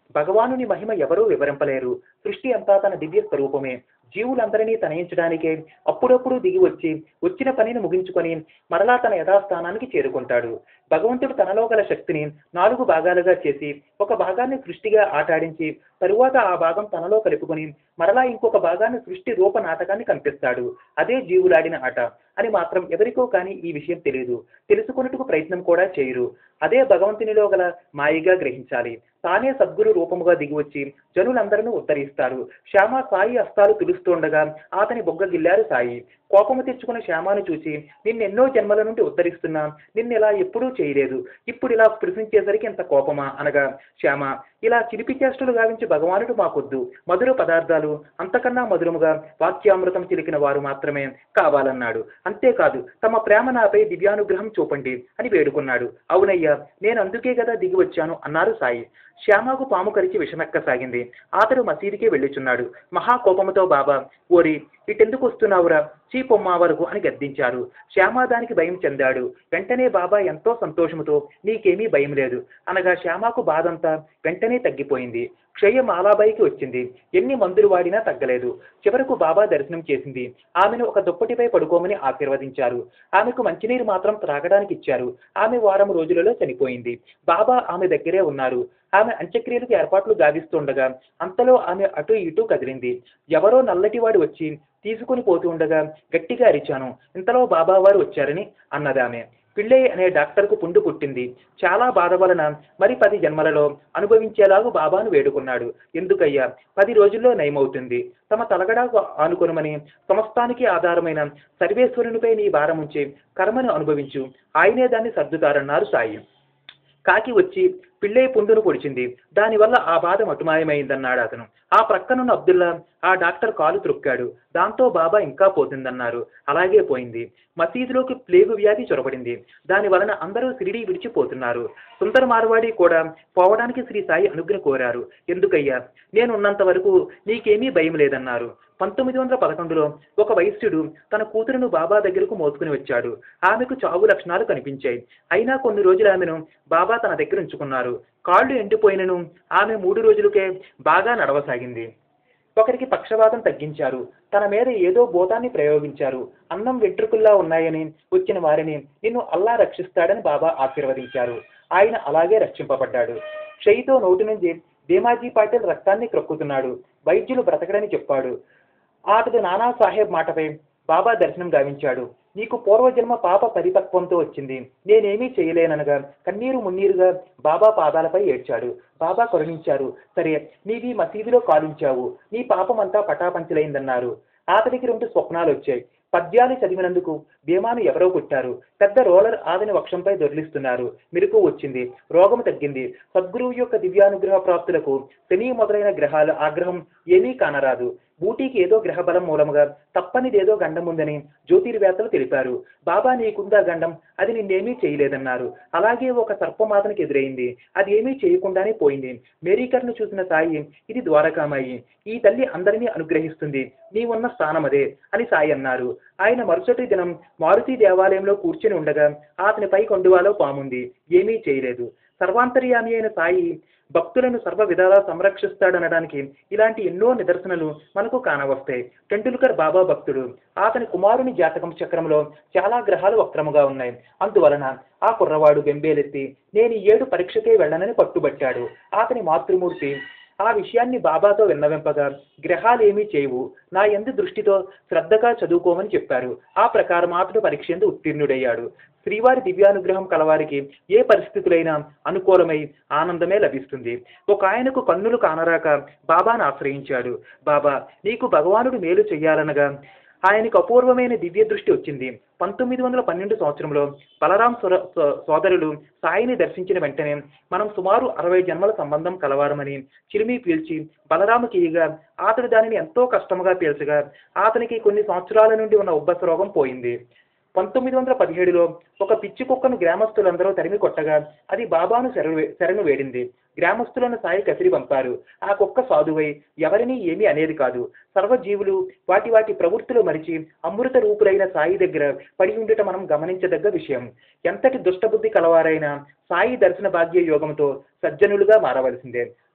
భగవానుని మహిమ ఎవరూ వివరింపలేరు సృష్టి అంతా తన దివ్య స్వరూపమే జీవులందరినీ తనయించడానికే అప్పుడప్పుడు దిగి వచ్చి వచ్చిన పనిని ముగించుకొని మరలా తన యథాస్థానానికి చేరుకుంటాడు భగవంతుడు తనలో గల శక్తిని నాలుగు భాగాలుగా చేసి ఒక భాగాన్ని సృష్టిగా ఆటాడించి తరువాత ఆ భాగం తనలో కలుపుకొని మరలా ఇంకొక భాగాన్ని సృష్టి రూప నాటకాన్ని కనిపిస్తాడు అదే జీవులాడిన ఆట అని మాత్రం ఎవరికో కానీ ఈ విషయం తెలియదు తెలుసుకున్నట్టుకు ప్రయత్నం కూడా చేయరు అదే భగవంతునిలో గల మాయగా గ్రహించాలి తానే సద్గురు రూపముగా దిగివచ్చి జనులందరూ ఉద్ధరిస్తారు శ్యామ సాయి హస్తాలు పిలుస్తుండగా అతని బొగ్గ గిల్లారు సాయి కోపము తెచ్చుకున్న శ్యామాను చూసి నిన్నెన్నో జన్మల నుండి ఉద్ధరిస్తున్నా నిన్నెలా ఎప్పుడూ చేయలేదు ఇప్పుడు ఇలా స్పృశించేసరికి ఇంత కోపమా అనగా శ్యామ ఇలా చిలిపి చేష్టలు గావించి భగవానుడు మాకొద్దు మధుర పదార్థాలు అంతకన్నా మధురముగా వాక్యామృతం చిలికిన వారు మాత్రమే కావాలన్నాడు అంతేకాదు తమ ప్రేమ నాపై దివ్యానుగ్రహం చూపండి అని వేడుకున్నాడు అవునయ్యా నేను అందుకే కదా దిగి వచ్చాను అన్నారు సాయి శ్యామకు పాము కరిచి విషమెక్కసాగింది అతడు మసీదుకే వెళ్ళుచున్నాడు మహాకోపముతో బాబా ఓరి ఇటెందుకు వస్తున్నావురా చీ పొమ్మా వరకు అని గద్దించారు శ్యామ దానికి భయం చెందాడు వెంటనే బాబా ఎంతో సంతోషముతో నీకేమీ భయం లేదు అనగా శ్యామకు బాధంతా వెంటనే తగ్గిపోయింది క్షయం ఆలాబాయికి వచ్చింది ఎన్ని మందులు వాడినా తగ్గలేదు చివరకు బాబా దర్శనం చేసింది ఆమెను ఒక దుప్పటిపై పడుకోమని ఆశీర్వదించారు ఆమెకు మంచినీరు మాత్రం త్రాగడానికి ఇచ్చారు ఆమె వారం రోజులలో చనిపోయింది బాబా ఆమె దగ్గరే ఉన్నారు ఆమె అంత్యక్రియలకు ఏర్పాట్లు గావిస్తుండగా అంతలో ఆమె అటు ఇటు కదిలింది ఎవరో నల్లటివాడు వచ్చి తీసుకుని పోతూ ఉండగా గట్టిగా అరిచాను ఇంతలో బాబా వారు వచ్చారని అన్నదామె పిళ్ళై అనే డాక్టర్కు పుండు పుట్టింది చాలా బాధ వలన మరి పది జన్మలలో అనుభవించేలాగా బాబాను వేడుకున్నాడు ఎందుకయ్యా పది రోజుల్లో నయమవుతుంది తమ తలగడాకు ఆనుకొనమని సమస్తానికి ఆధారమైన సర్వేశ్వరునిపై నీ భారం ఉంచి కర్మను అనుభవించు ఆయనే దాన్ని సర్దుతారన్నారు సాయి కాకి వచ్చి పిల్లై పుండును పొడిచింది దానివల్ల ఆ బాధ మటుమాయమైందన్నాడు అతను ఆ ప్రక్కనున్న అబ్దుల్లా ఆ డాక్టర్ కాలు త్రొక్కాడు దాంతో బాబా ఇంకా పోతుందన్నారు అలాగే పోయింది మసీదులోకి ప్లేగు వ్యాధి చొరబడింది దాని వలన అందరూ సిరిడి విడిచిపోతున్నారు సుందర మార్వాడి కూడా పోవడానికి శ్రీ సాయి అనుగ్రహం కోరారు ఎందుకయ్యా నేను ఉన్నంత వరకు నీకేమీ భయం లేదన్నారు పంతొమ్మిది వందల పదకొండులో ఒక వైశ్యుడు తన కూతురును బాబా దగ్గరకు మోసుకుని వచ్చాడు ఆమెకు చావు లక్షణాలు కనిపించాయి అయినా కొన్ని రోజులు ఆమెను బాబా తన దగ్గర ఉంచుకున్నారు కాళ్ళు ఎండిపోయినను ఆమె మూడు రోజులకే బాగా నడవసాగింది ఒకరికి పక్షవాతం తగ్గించారు తన మీద ఏదో భూతాన్ని ప్రయోగించారు అన్నం వెంట్రుకల్లా ఉన్నాయని వచ్చిన వారిని నిన్ను అల్లా రక్షిస్తాడని బాబా ఆశీర్వదించారు ఆయన అలాగే రక్షింపబడ్డాడు క్షయితో నోటి నుంచి భీమాజీ పాటిల్ రక్తాన్ని క్రొక్కుతున్నాడు వైద్యులు బ్రతకడని చెప్పాడు అతడు నానా సాహెబ్ మాటపై బాబా దర్శనం గావించాడు నీకు పూర్వజన్మ పాప పరిపక్వంతో వచ్చింది నేనేమీ చేయలేననగా కన్నీరు మున్నీరుగా బాబా పాదాలపై ఏడ్చాడు బాబా కరుణించారు సరే నీవి మసీదులో కాలుంచావు నీ పాపమంతా పటాపంచలైందన్నారు అతడికి రెండు స్వప్నాలు వచ్చాయి పద్యాలు చదివినందుకు భీమాను ఎవరో కొట్టారు పెద్ద రోలర్ ఆదని వక్షంపై దొర్లిస్తున్నారు మెరుపు వచ్చింది రోగం తగ్గింది సద్గురువు యొక్క దివ్యానుగ్రహ ప్రాప్తులకు శని మొదలైన గ్రహాల ఆగ్రహం ఏమీ కానరాదు బూటీకి ఏదో గ్రహ బలం మూలముగా తప్పనిదేదో గండం ఉందని జ్యోతిర్వేత్తలు తెలిపారు బాబా నీకుందా గండం అది నిన్నేమీ చేయలేదన్నారు అలాగే ఒక సర్పమాతనికి ఎదురైంది అది ఏమీ చేయకుండానే పోయింది మేరీకర్ను చూసిన సాయి ఇది ద్వారకామాయి ఈ తల్లి అందరినీ అనుగ్రహిస్తుంది నీవున్న స్థానం అదే అని సాయి అన్నారు ఆయన మరుసటి దినం మారుతి దేవాలయంలో కూర్చుని ఉండగా అతనిపై కొండువాలో పాముంది ఏమీ చేయలేదు సర్వాంతర్యామి అయిన సాయి భక్తులను సర్వ విధాలా సంరక్షిస్తాడనడానికి ఇలాంటి ఎన్నో నిదర్శనలు మనకు కానవస్తాయి టెండూల్కర్ బాబా భక్తుడు అతని కుమారుని జాతకం చక్రంలో చాలా గ్రహాలు వక్రముగా ఉన్నాయి అందువలన ఆ కుర్రవాడు బెంబేలెత్తి నేను ఈ ఏడు పరీక్షకే వెళ్ళనని పట్టుబట్టాడు అతని మాతృమూర్తి ఆ విషయాన్ని బాబాతో విన్నవింపగా గ్రహాలేమీ చేయవు నా ఎందు దృష్టితో శ్రద్ధగా చదువుకోమని చెప్పారు ఆ ప్రకారం అతడు పరీక్ష ఎందు ఉత్తీర్ణుడయ్యాడు శ్రీవారి దివ్యానుగ్రహం కలవారికి ఏ పరిస్థితులైనా అనుకూలమై ఆనందమే లభిస్తుంది ఒక ఆయనకు కన్నులు కానరాక బాబాను ఆశ్రయించాడు బాబా నీకు భగవానుడు మేలు చెయ్యాలనగా ఆయనకు అపూర్వమైన దివ్య దృష్టి వచ్చింది పంతొమ్మిది వందల పన్నెండు సంవత్సరంలో బలరాం సొర- సో- సోదరులు సాయిని దర్శించిన వెంటనే మనం సుమారు అరవై జన్మల సంబంధం కలవారమని చిరిమి పీల్చి బలరాముకి ఇయ్యగా అతడు దానిని ఎంతో కష్టముగా పీల్చగా అతనికి కొన్ని సంవత్సరాల నుండి ఉన్న ఉబ్బస రోగం పోయింది పంతొమ్మిది వందల పదిహేడులో ఒక పిచ్చి కుక్కను గ్రామస్తులందరూ తరిమి కొట్టగా అది బాబాను శరణు శరణు వేడింది గ్రామస్తులను సాయి కసిరి పంపారు ఆ కుక్క సాధువై ఎవరినీ ఏమీ అనేది కాదు సర్వజీవులు వాటి వాటి ప్రవృత్తులు మరిచి అమృత రూపులైన సాయి దగ్గర పడి ఉండుట మనం గమనించదగ్గ విషయం ఎంతటి దుష్టబుద్ధి కలవారైనా సాయి దర్శన భాగ్య యోగంతో సజ్జనులుగా మారవలసిందే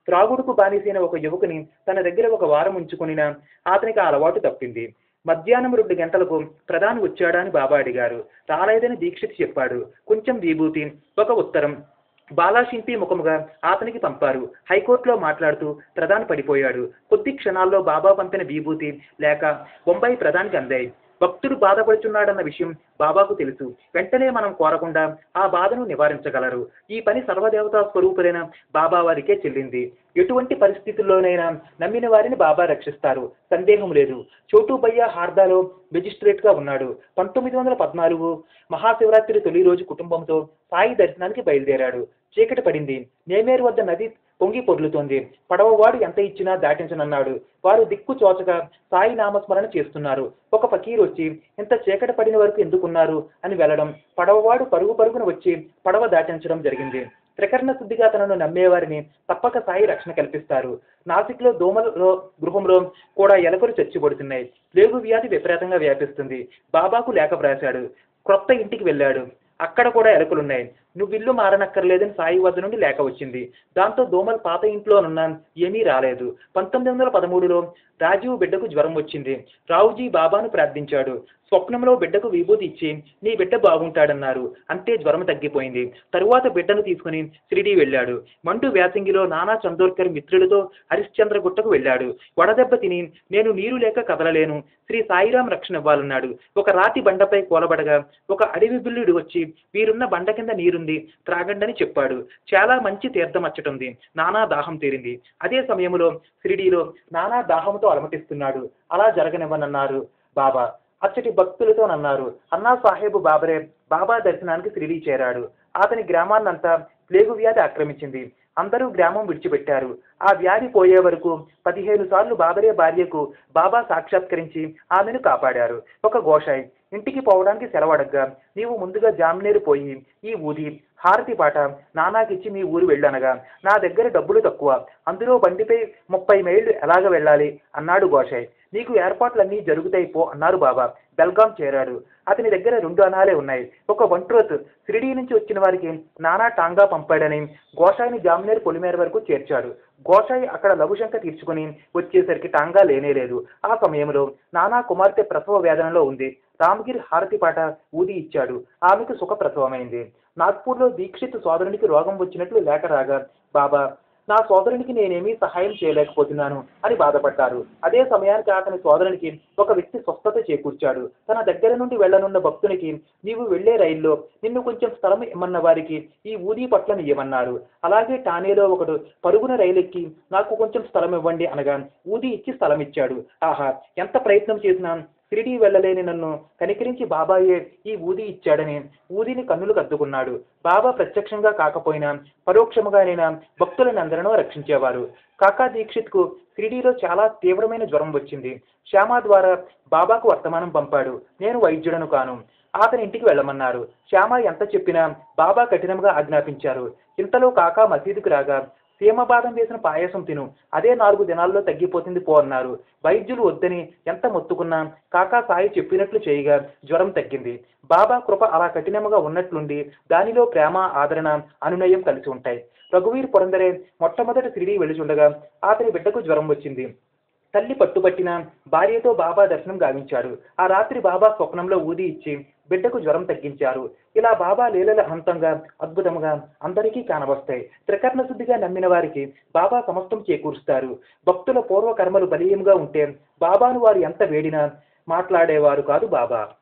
త్రాగుడుకు బానిసైన ఒక యువకుని తన దగ్గర ఒక వారం ఉంచుకునినా అతనికి ఆ అలవాటు తప్పింది మధ్యాహ్నం రెండు గంటలకు ప్రధాని వచ్చాడా అని బాబా అడిగారు రాలేదని దీక్షిత్ చెప్పాడు కొంచెం విభూతి ఒక ఉత్తరం బాలాశిల్పి ముఖముగా అతనికి పంపారు హైకోర్టులో మాట్లాడుతూ ప్రధాని పడిపోయాడు కొద్ది క్షణాల్లో బాబా పంపిన విభూతి లేక బొంబాయి ప్రధానికి అందాయి భక్తుడు బాధపడుచున్నాడన్న విషయం బాబాకు తెలుసు వెంటనే మనం కోరకుండా ఆ బాధను నివారించగలరు ఈ పని సర్వదేవతా స్వరూపులైన బాబా వారికే చెల్లింది ఎటువంటి పరిస్థితుల్లోనైనా నమ్మిన వారిని బాబా రక్షిస్తారు సందేహం లేదు చోటుబయ్య హార్దాలో మెజిస్ట్రేట్ గా ఉన్నాడు పంతొమ్మిది వందల పద్నాలుగు మహాశివరాత్రి తొలి రోజు కుటుంబంతో సాయి దర్శనానికి బయలుదేరాడు చీకటి పడింది నేమేరు వద్ద నది పొంగి పొర్లుతోంది పడవవాడు ఎంత ఇచ్చినా దాటించనన్నాడు వారు దిక్కు చోచక సాయి నామస్మరణ చేస్తున్నారు ఒక ఫకీర్ వచ్చి ఇంత చీకటి పడిన వరకు ఎందుకున్నారు అని వెళ్ళడం పడవవాడు పరుగు పరుగున వచ్చి పడవ దాటించడం జరిగింది త్రికరణ శుద్ధిగా తనను నమ్మేవారిని తప్పక సాయి రక్షణ కల్పిస్తారు నాసిక్లో దోమలలో గృహంలో కూడా ఎలకలు చచ్చిపడుతున్నాయి ప్లేగు వ్యాధి విపరీతంగా వ్యాపిస్తుంది బాబాకు లేఖ వ్రాశాడు క్రొత్త ఇంటికి వెళ్ళాడు అక్కడ కూడా ఎలుకలున్నాయి నువ్వు ఇల్లు మారనక్కర్లేదని సాయి వద్ద నుండి లేఖ వచ్చింది దాంతో దోమలు పాత ఇంట్లోనున్నా ఏమీ రాలేదు పంతొమ్మిది వందల పదమూడులో రాజీవ్ బిడ్డకు జ్వరం వచ్చింది రావుజీ బాబాను ప్రార్థించాడు స్వప్నంలో బిడ్డకు విభూతి ఇచ్చి నీ బిడ్డ బాగుంటాడన్నారు అంతే జ్వరం తగ్గిపోయింది తరువాత బిడ్డను తీసుకుని షిరిడీ వెళ్ళాడు మండు వ్యాసంగిలో నానా చందోర్కర్ మిత్రులతో హరిశ్చంద్ర గుట్టకు వెళ్ళాడు వడదెబ్బ తిని నేను నీరు లేక కదలలేను శ్రీ సాయిరాం రక్షణ ఇవ్వాలన్నాడు ఒక రాతి బండపై కూలబడగా ఒక అడవి బిల్లుడు వచ్చి వీరున్న బండ కింద నీరుంది త్రాగండని చెప్పాడు చాలా మంచి తీర్థం అచ్చటుంది నానా దాహం తీరింది అదే సమయంలో షిరిడీలో నానా దాహంతో అలమటిస్తున్నాడు అలా జరగనివ్వనన్నారు బాబా అచ్చటి భక్తులతో నన్నారు అన్నా సాహేబు బాబరే బాబా దర్శనానికి షిరిడీ చేరాడు అతని గ్రామాన్నంతా ప్లేగు వ్యాధి ఆక్రమించింది అందరూ గ్రామం విడిచిపెట్టారు ఆ వ్యాధి పోయే వరకు పదిహేను సార్లు బాబరే భార్యకు బాబా సాక్షాత్కరించి ఆమెను కాపాడారు ఒక గోషాయి ఇంటికి పోవడానికి సెలవడగ్గా నీవు ముందుగా జామినేరు పోయి ఈ ఊది హారతి పాట నానాకిచ్చి మీ ఊరు వెళ్ళనగా నా దగ్గర డబ్బులు తక్కువ అందులో బండిపై ముప్పై మైళ్ళు ఎలాగ వెళ్ళాలి అన్నాడు గోషాయ్ నీకు ఏర్పాట్లన్నీ జరుగుతాయి పో అన్నారు బాబా బెల్గాం చేరాడు అతని దగ్గర రెండు అనాలే ఉన్నాయి ఒక వంట్రోత్ షిరిడీ నుంచి వచ్చిన వారికి నానా టాంగా పంపాడని గోషాయిని జామినేరు పొలిమేర వరకు చేర్చాడు గోషాయి అక్కడ లఘుశంక తీర్చుకుని వచ్చేసరికి టాంగా లేనేలేదు ఆ సమయంలో నానా కుమార్తె ప్రసవ వేదనలో ఉంది రామగిరి హారతి పాట ఊది ఇచ్చాడు ఆమెకు సుఖ ప్రసవమైంది నాగ్పూర్లో దీక్షిత్ సోదరునికి రోగం వచ్చినట్లు లేఖ రాగా బాబా నా సోదరునికి నేనేమీ సహాయం చేయలేకపోతున్నాను అని బాధపడ్డారు అదే సమయానికి అతని సోదరునికి ఒక వ్యక్తి స్వస్థత చేకూర్చాడు తన దగ్గర నుండి వెళ్ళనున్న భక్తునికి నీవు వెళ్లే రైల్లో నిన్ను కొంచెం స్థలం ఇమ్మన్న వారికి ఈ ఊదీ పట్లను ఇవ్వమన్నారు అలాగే టానేలో ఒకడు పరుగున రైలెక్కి నాకు కొంచెం స్థలం ఇవ్వండి అనగా ఊది ఇచ్చి స్థలం ఇచ్చాడు ఆహా ఎంత ప్రయత్నం చేసినా షిరిడీ వెళ్ళలేని నన్ను కనికరించి బాబాయే ఈ ఊది ఇచ్చాడని ఊదిని కన్నులు కద్దుకున్నాడు బాబా ప్రత్యక్షంగా కాకపోయినా పరోక్షముగానైనా భక్తులను అందరినో రక్షించేవారు కాకా దీక్షిత్కు షిరిడీలో చాలా తీవ్రమైన జ్వరం వచ్చింది శ్యామ ద్వారా బాబాకు వర్తమానం పంపాడు నేను వైద్యుడను కాను అతని ఇంటికి వెళ్ళమన్నారు శ్యామ ఎంత చెప్పినా బాబా కఠినంగా ఆజ్ఞాపించారు ఇంతలో కాకా మసీదుకు రాగా సీమబాదం వేసిన పాయసం తిను అదే నాలుగు దినాల్లో తగ్గిపోతుంది పో అన్నారు వైద్యులు వద్దని ఎంత మొత్తుకున్నా కాకా సాయి చెప్పినట్లు చేయగా జ్వరం తగ్గింది బాబా కృప అలా కఠినముగా ఉన్నట్లుండి దానిలో ప్రేమ ఆదరణ అనునయం కలిసి ఉంటాయి రఘువీర్ పురందరే మొట్టమొదటి షిరిడీ వెళుచుండగా అతని బిడ్డకు జ్వరం వచ్చింది తల్లి పట్టుబట్టిన భార్యతో బాబా దర్శనం గావించాడు ఆ రాత్రి బాబా స్వప్నంలో ఊది ఇచ్చి బిడ్డకు జ్వరం తగ్గించారు ఇలా బాబా లీలల అంతంగా అద్భుతంగా అందరికీ కానవస్తాయి త్రికరణ శుద్ధిగా నమ్మిన వారికి బాబా సమస్తం చేకూరుస్తారు భక్తుల పూర్వ కర్మలు బలీయంగా ఉంటే బాబాను వారు ఎంత వేడినా మాట్లాడేవారు కాదు బాబా